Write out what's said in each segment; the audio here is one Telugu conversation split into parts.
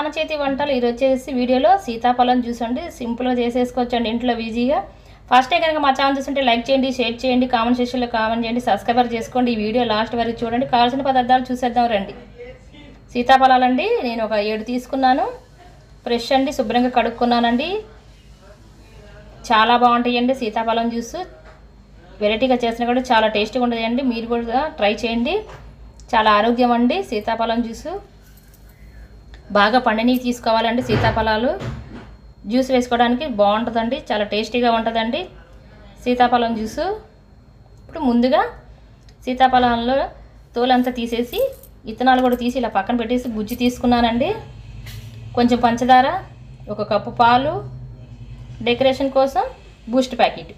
మన చేతి వంటలు ఇది వచ్చేసి వీడియోలో సీతాఫలం జ్యూస్ అండి సింపుల్గా చేసేసుకోవచ్చండి ఇంట్లో ఈజీగా ఫస్ట్ టైం కనుక మా ఛానల్ చూస్తుంటే లైక్ చేయండి షేర్ చేయండి కామెంట్ సెక్షన్లో కామెంట్ చేయండి సబ్స్క్రైబర్ చేసుకోండి ఈ వీడియో లాస్ట్ వరకు చూడండి కావాల్సిన పదార్థాలు చూసేద్దాం రండి సీతాఫలాలండి నేను ఒక ఏడు తీసుకున్నాను ఫ్రెష్ అండి శుభ్రంగా కడుక్కున్నానండి చాలా బాగుంటాయండి సీతాఫలం జ్యూస్ వెరైటీగా చేసినా కూడా చాలా టేస్టీగా ఉంటుందండి మీరు కూడా ట్రై చేయండి చాలా ఆరోగ్యం అండి సీతాఫలం జ్యూసు బాగా పండిని తీసుకోవాలండి సీతాఫలాలు జ్యూస్ వేసుకోవడానికి బాగుంటుందండి చాలా టేస్టీగా ఉంటుందండి సీతాఫలం జ్యూసు ఇప్పుడు ముందుగా సీతాఫలంలో తోలంతా తీసేసి ఇత్తనాలు కూడా తీసి ఇలా పక్కన పెట్టేసి గుజ్జు తీసుకున్నానండి కొంచెం పంచదార ఒక కప్పు పాలు డెకరేషన్ కోసం బూస్ట్ ప్యాకెట్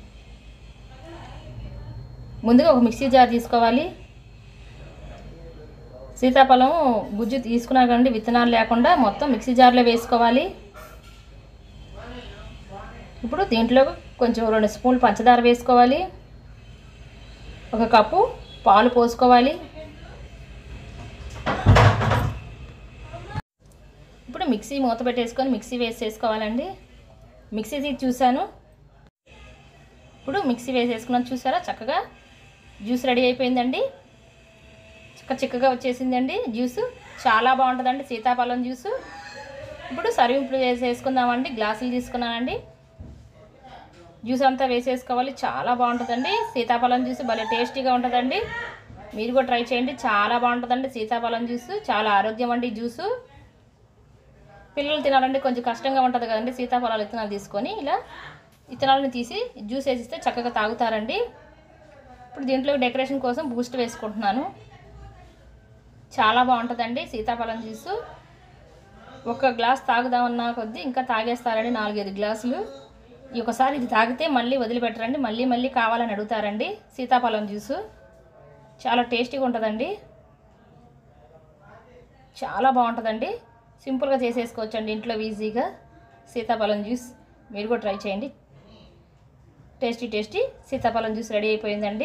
ముందుగా ఒక మిక్సీ జార్ తీసుకోవాలి సీతాఫలం గుజ్జు తీసుకున్నా కండి విత్తనాలు లేకుండా మొత్తం మిక్సీ జార్లో వేసుకోవాలి ఇప్పుడు దీంట్లో కొంచెం రెండు స్పూన్లు పంచదార వేసుకోవాలి ఒక కప్పు పాలు పోసుకోవాలి ఇప్పుడు మిక్సీ మూత పెట్టేసుకొని మిక్సీ వేసేసుకోవాలండి మిక్సీ తీసి చూశాను ఇప్పుడు మిక్సీ వేసేసుకున్నాను చూసారా చక్కగా జ్యూస్ రెడీ అయిపోయిందండి చిక్క చిక్కగా వచ్చేసిందండి జ్యూస్ చాలా బాగుంటుందండి సీతాఫలం జ్యూసు ఇప్పుడు సర్వింగ్ వేసేసుకుందామండి గ్లాసులు తీసుకున్నానండి జ్యూస్ అంతా వేసేసుకోవాలి చాలా బాగుంటుందండి సీతాఫలం జ్యూస్ భలే టేస్టీగా ఉంటుందండి మీరు కూడా ట్రై చేయండి చాలా బాగుంటుందండి సీతాఫలం జ్యూస్ చాలా ఆరోగ్యం అండి జ్యూసు పిల్లలు తినాలంటే కొంచెం కష్టంగా ఉంటుంది కదండి సీతాఫలాలు విత్తనాలు తీసుకొని ఇలా విత్తనాలను తీసి జ్యూస్ వేసిస్తే చక్కగా తాగుతారండి ఇప్పుడు దీంట్లో డెకరేషన్ కోసం బూస్ట్ వేసుకుంటున్నాను చాలా బాగుంటుందండి సీతాఫలం జ్యూస్ ఒక గ్లాస్ తాగుదామన్నా కొద్దీ ఇంకా తాగేస్తారండి నాలుగైదు గ్లాసులు ఈ ఒకసారి ఇది తాగితే మళ్ళీ వదిలిపెట్టరండి మళ్ళీ మళ్ళీ కావాలని అడుగుతారండి సీతాఫలం జ్యూసు చాలా టేస్టీగా ఉంటుందండి చాలా బాగుంటుందండి సింపుల్గా చేసేసుకోవచ్చండి ఇంట్లో ఈజీగా సీతాఫలం జ్యూస్ మీరు కూడా ట్రై చేయండి టేస్టీ టేస్టీ సీతాఫలం జ్యూస్ రెడీ అయిపోయిందండి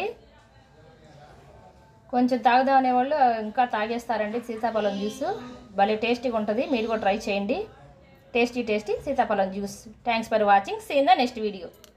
కొంచెం తాగుదాం అనేవాళ్ళు ఇంకా తాగేస్తారండి సీతాఫలం జ్యూస్ భలే టేస్టీగా ఉంటుంది మీరు కూడా ట్రై చేయండి టేస్టీ టేస్టీ సీతాఫలం juice thanks for watching see in the next video